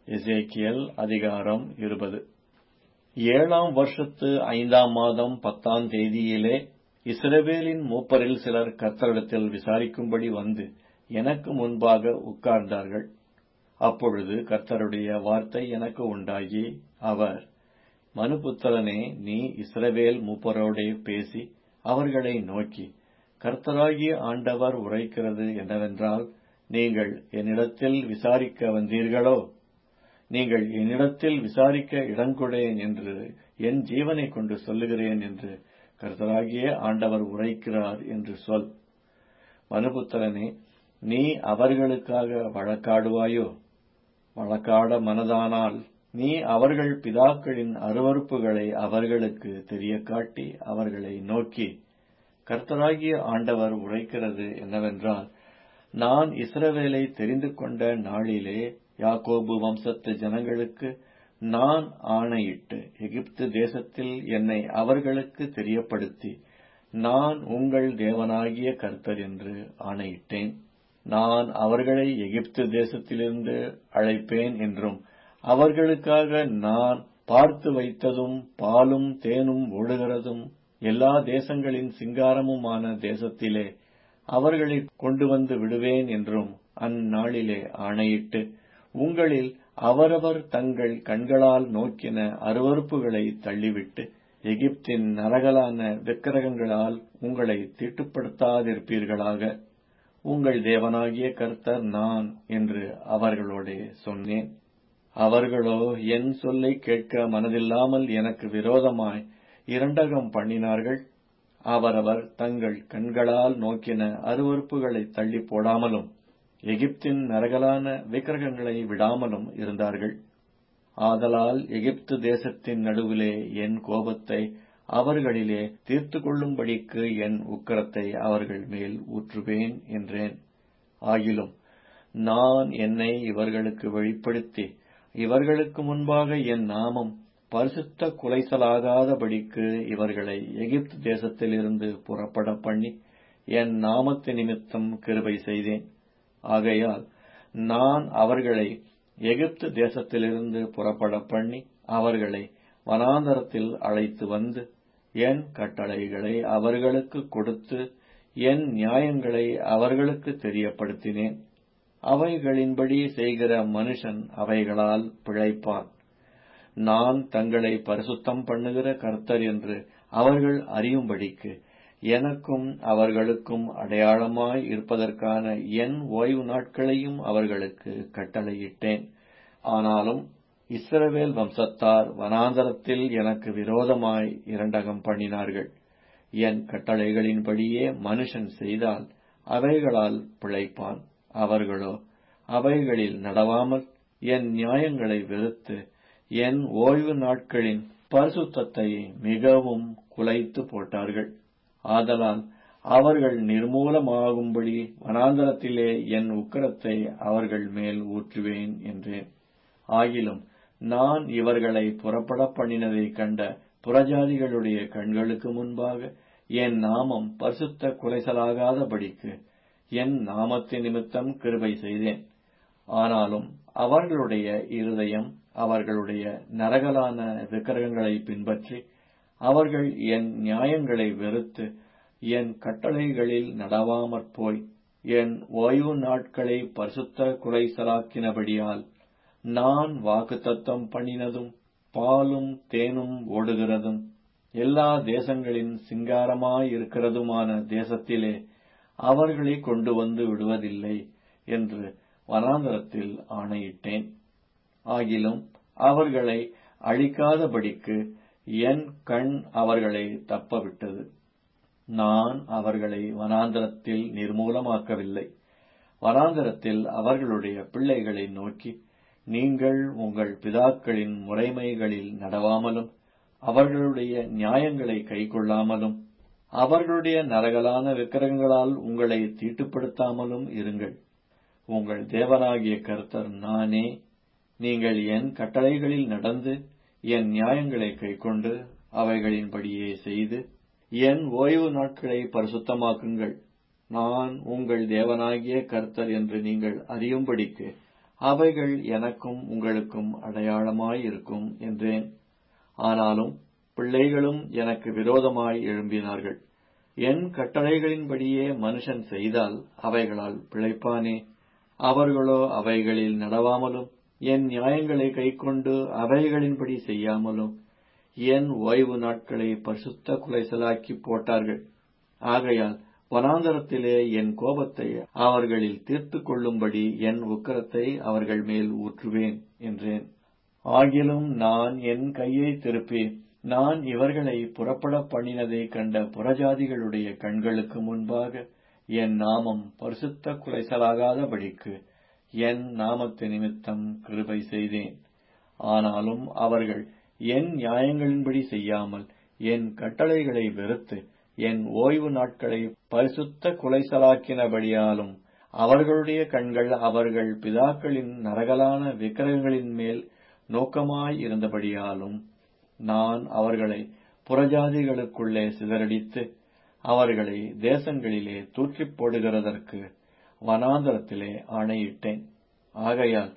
எசேக்கியேல் அதிகாரம் இருபது ஏழாம் வருஷத்து ஐந்தாம் மாதம் பத்தாம் தேதியிலே இஸ்ரவேலின் மூப்பரில் சிலர் கர்த்தரிடத்தில் விசாரிக்கும்படி வந்து எனக்கு முன்பாக உட்கார்ந்தார்கள் அப்பொழுது கர்த்தருடைய வார்த்தை எனக்கு உண்டாகி அவர் மனுபுத்திரனே நீ இஸ்ரவேல் மூப்பரோடே பேசி அவர்களை நோக்கி கர்த்தராகிய ஆண்டவர் உரைக்கிறது என்னவென்றால் நீங்கள் என்னிடத்தில் விசாரிக்க வந்தீர்களோ நீங்கள் என்னிடத்தில் விசாரிக்க இடங்கொடேன் என்று என் ஜீவனைக் கொண்டு சொல்லுகிறேன் என்று கர்த்தராகிய ஆண்டவர் உரைக்கிறார் என்று சொல் மனுபுத்திரனே நீ அவர்களுக்காக வழக்காடுவாயோ வழக்காட மனதானால் நீ அவர்கள் பிதாக்களின் அருவறுப்புகளை அவர்களுக்கு தெரியக்காட்டி அவர்களை நோக்கி கர்த்தராகிய ஆண்டவர் உரைக்கிறது என்னவென்றால் நான் இஸ்ரவேலை தெரிந்து கொண்ட நாளிலே யாக்கோபு வம்சத்து ஜனங்களுக்கு நான் ஆணையிட்டு எகிப்து தேசத்தில் என்னை அவர்களுக்கு தெரியப்படுத்தி நான் உங்கள் தேவனாகிய கர்த்தர் என்று ஆணையிட்டேன் நான் அவர்களை எகிப்து தேசத்திலிருந்து அழைப்பேன் என்றும் அவர்களுக்காக நான் பார்த்து வைத்ததும் பாலும் தேனும் ஓடுகிறதும் எல்லா தேசங்களின் சிங்காரமுமான தேசத்திலே அவர்களை கொண்டு வந்து விடுவேன் என்றும் அந்நாளிலே ஆணையிட்டு உங்களில் அவரவர் தங்கள் கண்களால் நோக்கின அருவறுப்புகளை தள்ளிவிட்டு எகிப்தின் நரகலான விக்கிரகங்களால் உங்களை தீட்டுப்படுத்தாதிருப்பீர்களாக உங்கள் தேவனாகிய கர்த்தர் நான் என்று அவர்களோடே சொன்னேன் அவர்களோ என் சொல்லை கேட்க மனதில்லாமல் எனக்கு விரோதமாய் இரண்டகம் பண்ணினார்கள் அவரவர் தங்கள் கண்களால் நோக்கின அருவறுப்புகளை தள்ளி போடாமலும் எகிப்தின் நரகலான விக்கிரகங்களை விடாமலும் இருந்தார்கள் ஆதலால் எகிப்து தேசத்தின் நடுவிலே என் கோபத்தை அவர்களிலே தீர்த்து கொள்ளும்படிக்கு என் உக்கரத்தை அவர்கள் மேல் ஊற்றுவேன் என்றேன் ஆகிலும் நான் என்னை இவர்களுக்கு வெளிப்படுத்தி இவர்களுக்கு முன்பாக என் நாமம் பரிசுத்த குலைசலாகாதபடிக்கு இவர்களை எகிப்து தேசத்திலிருந்து புறப்பட பண்ணி என் நாமத்து நிமித்தம் கிருபை செய்தேன் ஆகையால் நான் அவர்களை எகிப்து தேசத்திலிருந்து புறப்பட பண்ணி அவர்களை வனாந்தரத்தில் அழைத்து வந்து என் கட்டளைகளை அவர்களுக்கு கொடுத்து என் நியாயங்களை அவர்களுக்கு தெரியப்படுத்தினேன் அவைகளின்படி செய்கிற மனுஷன் அவைகளால் பிழைப்பான் நான் தங்களை பரிசுத்தம் பண்ணுகிற கர்த்தர் என்று அவர்கள் அறியும்படிக்கு எனக்கும் அவர்களுக்கும் அடையாளமாய் இருப்பதற்கான என் ஓய்வு நாட்களையும் அவர்களுக்கு கட்டளையிட்டேன் ஆனாலும் இஸ்ரவேல் வம்சத்தார் வனாந்தரத்தில் எனக்கு விரோதமாய் இரண்டகம் பண்ணினார்கள் என் கட்டளைகளின்படியே மனுஷன் செய்தால் அவைகளால் பிழைப்பான் அவர்களோ அவைகளில் நடவாமல் என் நியாயங்களை வெறுத்து என் ஓய்வு நாட்களின் பரிசுத்தத்தை மிகவும் குலைத்து போட்டார்கள் ஆதலால் அவர்கள் நிர்மூலமாகும்படி வனாந்தரத்திலே என் உக்கரத்தை அவர்கள் மேல் ஊற்றுவேன் என்றேன் ஆகிலும் நான் இவர்களை புறப்பட பண்ணினதைக் கண்ட புறஜாதிகளுடைய கண்களுக்கு முன்பாக என் நாமம் பரிசுத்த குலைசலாகாதபடிக்கு என் நாமத்தின் நிமித்தம் கிருபை செய்தேன் ஆனாலும் அவர்களுடைய இருதயம் அவர்களுடைய நரகலான விக்கிரகங்களை பின்பற்றி அவர்கள் என் நியாயங்களை வெறுத்து என் கட்டளைகளில் நடவாமற் போய் என் ஓய்வு நாட்களை பரிசுத்த குலைசலாக்கினபடியால் நான் வாக்குத்தத்தம் பண்ணினதும் பாலும் தேனும் ஓடுகிறதும் எல்லா தேசங்களின் சிங்காரமாயிருக்கிறதுமான தேசத்திலே அவர்களை கொண்டு வந்து விடுவதில்லை என்று வனாந்தரத்தில் ஆணையிட்டேன் ஆகிலும் அவர்களை அழிக்காதபடிக்கு என் கண் அவர்களை தப்பவிட்டது நான் அவர்களை வனாந்தரத்தில் நிர்மூலமாக்கவில்லை வனாந்தரத்தில் அவர்களுடைய பிள்ளைகளை நோக்கி நீங்கள் உங்கள் பிதாக்களின் முறைமைகளில் நடவாமலும் அவர்களுடைய நியாயங்களை கைக்கொள்ளாமலும் அவர்களுடைய நரகலான விக்கிரகங்களால் உங்களை தீட்டுப்படுத்தாமலும் இருங்கள் உங்கள் தேவனாகிய கர்த்தர் நானே நீங்கள் என் கட்டளைகளில் நடந்து என் நியாயங்களை கைக்கொண்டு அவைகளின்படியே செய்து என் ஓய்வு நாட்களை பரிசுத்தமாக்குங்கள் நான் உங்கள் தேவனாகிய கர்த்தர் என்று நீங்கள் அறியும்படிக்கு அவைகள் எனக்கும் உங்களுக்கும் அடையாளமாயிருக்கும் என்றேன் ஆனாலும் பிள்ளைகளும் எனக்கு விரோதமாய் எழும்பினார்கள் என் கட்டளைகளின்படியே மனுஷன் செய்தால் அவைகளால் பிழைப்பானே அவர்களோ அவைகளில் நடவாமலும் என் நியாயங்களை கைக்கொண்டு அவைகளின்படி செய்யாமலும் என் ஓய்வு நாட்களை பரிசுத்த குலைசலாக்கி போட்டார்கள் ஆகையால் வனாந்தரத்திலே என் கோபத்தை அவர்களில் தீர்த்து கொள்ளும்படி என் உக்கரத்தை அவர்கள் மேல் ஊற்றுவேன் என்றேன் ஆகிலும் நான் என் கையை திருப்பி நான் இவர்களை புறப்பட பண்ணினதை கண்ட புறஜாதிகளுடைய கண்களுக்கு முன்பாக என் நாமம் பரிசுத்த குலைசலாகாதபடிக்கு என் நாமத்து நிமித்தம் கிருபை செய்தேன் ஆனாலும் அவர்கள் என் நியாயங்களின்படி செய்யாமல் என் கட்டளைகளை வெறுத்து என் ஓய்வு நாட்களை பரிசுத்த குலைசலாக்கினபடியாலும் அவர்களுடைய கண்கள் அவர்கள் பிதாக்களின் நரகலான விக்கிரகங்களின் மேல் நோக்கமாய் இருந்தபடியாலும் நான் அவர்களை புறஜாதிகளுக்குள்ளே சிதறடித்து அவர்களை தேசங்களிலே தூற்றிப் போடுகிறதற்கு வனாந்தரத்திலே ஆணையிட்டேன் ஆகையால்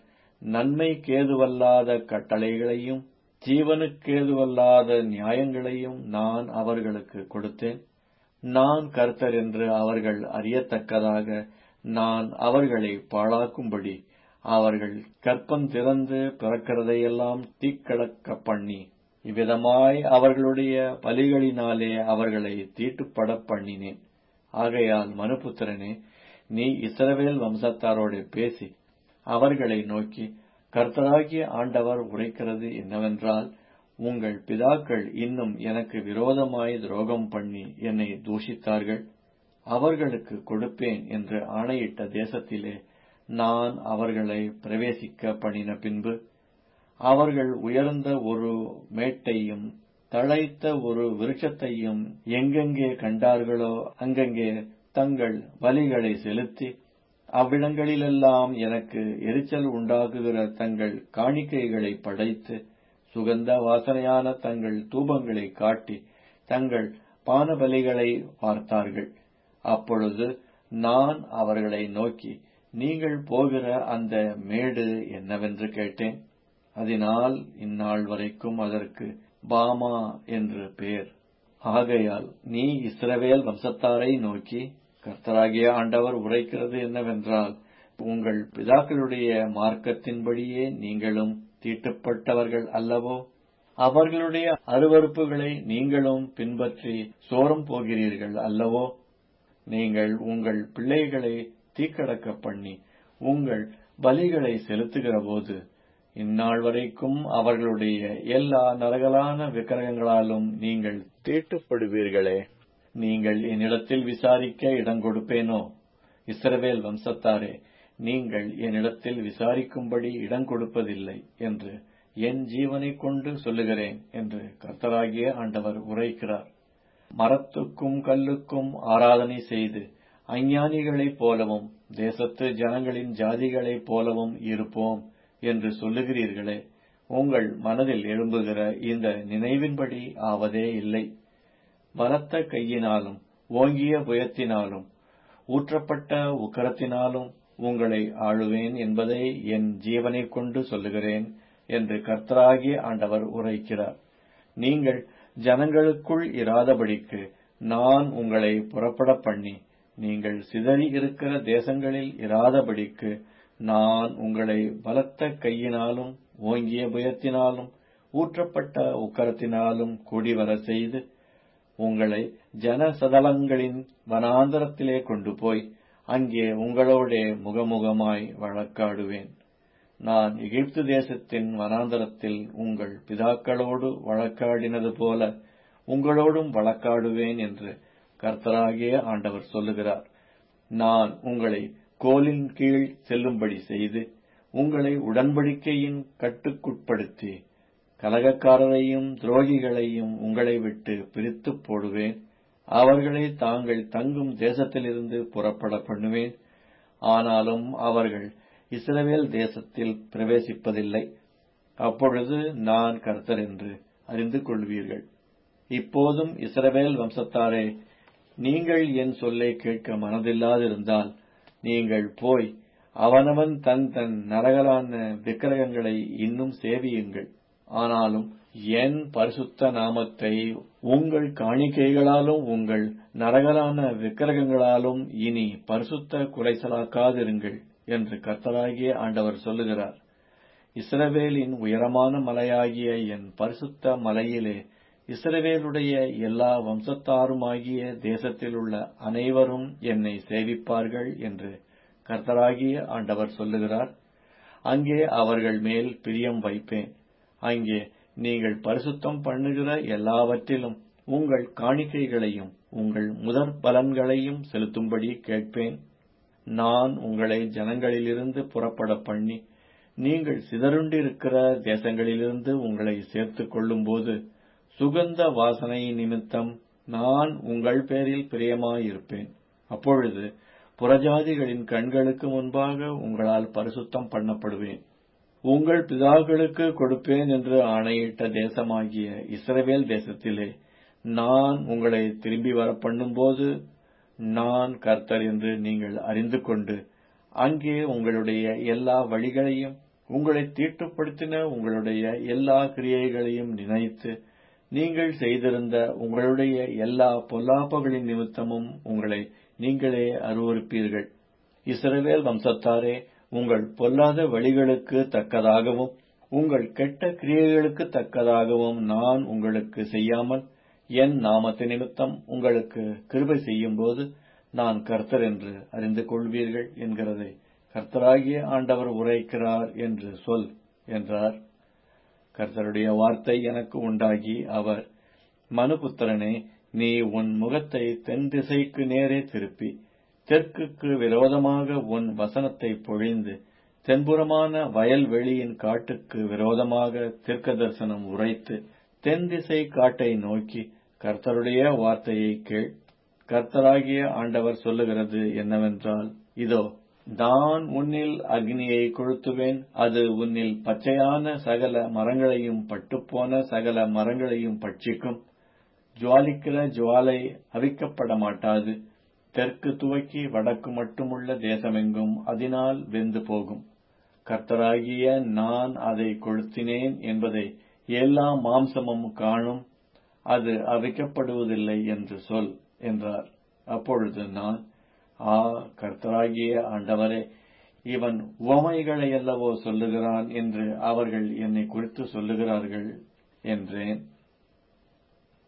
நன்மைக்கேதுவல்லாத கட்டளைகளையும் ஜீவனுக்கேதுவல்லாத நியாயங்களையும் நான் அவர்களுக்கு கொடுத்தேன் நான் கர்த்தர் என்று அவர்கள் அறியத்தக்கதாக நான் அவர்களை பாழாக்கும்படி அவர்கள் கற்பந்திறந்து பிறக்கிறதையெல்லாம் தீக்கடக்க பண்ணி இவ்விதமாய் அவர்களுடைய பலிகளினாலே அவர்களை தீட்டுப்பட பண்ணினேன் ஆகையால் மனுபுத்திரனே நீ இஸ்ரவேல் வம்சத்தாரோடு பேசி அவர்களை நோக்கி கர்த்தராகிய ஆண்டவர் உரைக்கிறது என்னவென்றால் உங்கள் பிதாக்கள் இன்னும் எனக்கு விரோதமாய் துரோகம் பண்ணி என்னை தூஷித்தார்கள் அவர்களுக்கு கொடுப்பேன் என்று ஆணையிட்ட தேசத்திலே நான் அவர்களை பிரவேசிக்க பண்ணின பின்பு அவர்கள் உயர்ந்த ஒரு மேட்டையும் தழைத்த ஒரு விருட்சத்தையும் எங்கெங்கே கண்டார்களோ அங்கங்கே தங்கள் பலிகளை செலுத்தி அவ்விடங்களிலெல்லாம் எனக்கு எரிச்சல் உண்டாக்குகிற தங்கள் காணிக்கைகளை படைத்து சுகந்த வாசனையான தங்கள் தூபங்களை காட்டி தங்கள் பானபலிகளை பார்த்தார்கள் அப்பொழுது நான் அவர்களை நோக்கி நீங்கள் போகிற அந்த மேடு என்னவென்று கேட்டேன் அதனால் இந்நாள் வரைக்கும் அதற்கு பாமா என்று பேர் ஆகையால் நீ இஸ்ரவேல் வம்சத்தாரை நோக்கி கர்த்தராகிய ஆண்டவர் உரைக்கிறது என்னவென்றால் உங்கள் பிதாக்களுடைய மார்க்கத்தின்படியே நீங்களும் தீட்டுப்பட்டவர்கள் அல்லவோ அவர்களுடைய அருவறுப்புகளை நீங்களும் பின்பற்றி சோரம் போகிறீர்கள் அல்லவோ நீங்கள் உங்கள் பிள்ளைகளை தீக்கடக்க பண்ணி உங்கள் பலிகளை செலுத்துகிற போது இந்நாள் வரைக்கும் அவர்களுடைய எல்லா நரகலான விக்கிரகங்களாலும் நீங்கள் தீட்டுப்படுவீர்களே நீங்கள் என்னிடத்தில் விசாரிக்க இடம் கொடுப்பேனோ இஸ்ரவேல் வம்சத்தாரே நீங்கள் என்னிடத்தில் விசாரிக்கும்படி இடம் கொடுப்பதில்லை என்று என் ஜீவனைக் கொண்டு சொல்லுகிறேன் என்று கர்த்தராகிய ஆண்டவர் உரைக்கிறார் மரத்துக்கும் கல்லுக்கும் ஆராதனை செய்து அஞ்ஞானிகளைப் போலவும் தேசத்து ஜனங்களின் ஜாதிகளைப் போலவும் இருப்போம் என்று சொல்லுகிறீர்களே உங்கள் மனதில் எழும்புகிற இந்த நினைவின்படி ஆவதே இல்லை பலத்த கையினாலும் ஓங்கிய புயத்தினாலும் ஊற்றப்பட்ட உக்கரத்தினாலும் உங்களை ஆளுவேன் என்பதை என் ஜீவனைக் கொண்டு சொல்லுகிறேன் என்று கர்த்தராகிய ஆண்டவர் உரைக்கிறார் நீங்கள் ஜனங்களுக்குள் இராதபடிக்கு நான் உங்களை புறப்பட பண்ணி நீங்கள் சிதறி இருக்கிற தேசங்களில் இராதபடிக்கு நான் உங்களை பலத்த கையினாலும் ஓங்கிய புயத்தினாலும் ஊற்றப்பட்ட உக்கரத்தினாலும் கூடிவர செய்து உங்களை ஜனசதலங்களின் வனாந்தரத்திலே கொண்டு போய் அங்கே உங்களோடே முகமுகமாய் வழக்காடுவேன் நான் எகிப்து தேசத்தின் வனாந்தரத்தில் உங்கள் பிதாக்களோடு வழக்காடினது போல உங்களோடும் வழக்காடுவேன் என்று கர்த்தராகிய ஆண்டவர் சொல்லுகிறார் நான் உங்களை கோலின் கீழ் செல்லும்படி செய்து உங்களை உடன்படிக்கையின் கட்டுக்குட்படுத்தி கலகக்காரரையும் துரோகிகளையும் உங்களை விட்டு பிரித்துப் போடுவேன் அவர்களை தாங்கள் தங்கும் தேசத்திலிருந்து புறப்பட பண்ணுவேன் ஆனாலும் அவர்கள் இஸ்ரவேல் தேசத்தில் பிரவேசிப்பதில்லை அப்பொழுது நான் கர்த்தர் என்று அறிந்து கொள்வீர்கள் இப்போதும் இஸ்ரவேல் வம்சத்தாரே நீங்கள் என் சொல்லை கேட்க மனதில்லாதிருந்தால் நீங்கள் போய் அவனவன் தன் தன் நரகலான விக்கிரகங்களை இன்னும் சேவியுங்கள் ஆனாலும் என் பரிசுத்த நாமத்தை உங்கள் காணிக்கைகளாலும் உங்கள் நரகலான விக்கிரகங்களாலும் இனி பரிசுத்த குலைச்சலாக்காதிருங்கள் என்று கர்த்தராகிய ஆண்டவர் சொல்லுகிறார் இஸ்ரவேலின் உயரமான மலையாகிய என் பரிசுத்த மலையிலே இஸ்ரவேலுடைய எல்லா வம்சத்தாருமாகிய தேசத்திலுள்ள அனைவரும் என்னை சேவிப்பார்கள் என்று கர்த்தராகிய ஆண்டவர் சொல்லுகிறார் அங்கே அவர்கள் மேல் பிரியம் வைப்பேன் அங்கே நீங்கள் பரிசுத்தம் பண்ணுகிற எல்லாவற்றிலும் உங்கள் காணிக்கைகளையும் உங்கள் முதற் பலன்களையும் செலுத்தும்படி கேட்பேன் நான் உங்களை ஜனங்களிலிருந்து புறப்பட பண்ணி நீங்கள் சிதறுண்டிருக்கிற தேசங்களிலிருந்து உங்களை சேர்த்துக் கொள்ளும்போது சுகந்த வாசனை நிமித்தம் நான் உங்கள் பேரில் பிரியமாயிருப்பேன் அப்பொழுது புறஜாதிகளின் கண்களுக்கு முன்பாக உங்களால் பரிசுத்தம் பண்ணப்படுவேன் உங்கள் பிதாக்களுக்கு கொடுப்பேன் என்று ஆணையிட்ட தேசமாகிய இஸ்ரவேல் தேசத்திலே நான் உங்களை திரும்பி வர பண்ணும்போது நான் கர்த்தர் என்று நீங்கள் அறிந்து கொண்டு அங்கே உங்களுடைய எல்லா வழிகளையும் உங்களை தீட்டுப்படுத்தின உங்களுடைய எல்லா கிரியைகளையும் நினைத்து நீங்கள் செய்திருந்த உங்களுடைய எல்லா பொல்லாப்புகளின் நிமித்தமும் உங்களை நீங்களே அருவறுப்பீர்கள் இஸ்ரவேல் வம்சத்தாரே உங்கள் பொல்லாத வழிகளுக்கு தக்கதாகவும் உங்கள் கெட்ட கிரியைகளுக்கு தக்கதாகவும் நான் உங்களுக்கு செய்யாமல் என் நாமத்து நிமித்தம் உங்களுக்கு கிருபை செய்யும்போது நான் கர்த்தர் என்று அறிந்து கொள்வீர்கள் என்கிறதை கர்த்தராகிய ஆண்டவர் உரைக்கிறார் என்று சொல் என்றார் கர்த்தருடைய வார்த்தை எனக்கு உண்டாகி அவர் மனுபுத்திரனே நீ உன் முகத்தை தென் திசைக்கு நேரே திருப்பி தெற்குக்கு விரோதமாக உன் வசனத்தை பொழிந்து தென்புறமான வயல்வெளியின் காட்டுக்கு விரோதமாக தீர்க்க தரிசனம் உரைத்து தென் திசை காட்டை நோக்கி கர்த்தருடைய வார்த்தையை கேள் கர்த்தராகிய ஆண்டவர் சொல்லுகிறது என்னவென்றால் இதோ நான் உன்னில் அக்னியை கொளுத்துவேன் அது உன்னில் பச்சையான சகல மரங்களையும் பட்டுப்போன சகல மரங்களையும் பட்சிக்கும் ஜுவாலிக்கிற ஜுவாலை அவிக்கப்பட மாட்டாது தெற்கு துவக்கி வடக்கு மட்டுமுள்ள தேசமெங்கும் அதனால் வெந்து போகும் கர்த்தராகிய நான் அதை கொளுத்தினேன் என்பதை எல்லா மாம்சமும் காணும் அது அவிக்கப்படுவதில்லை என்று சொல் என்றார் அப்பொழுது நான் ஆ கர்த்தராகிய ஆண்டவரே இவன் உவமைகளையல்லவோ சொல்லுகிறான் என்று அவர்கள் என்னை குறித்து சொல்லுகிறார்கள் என்றேன்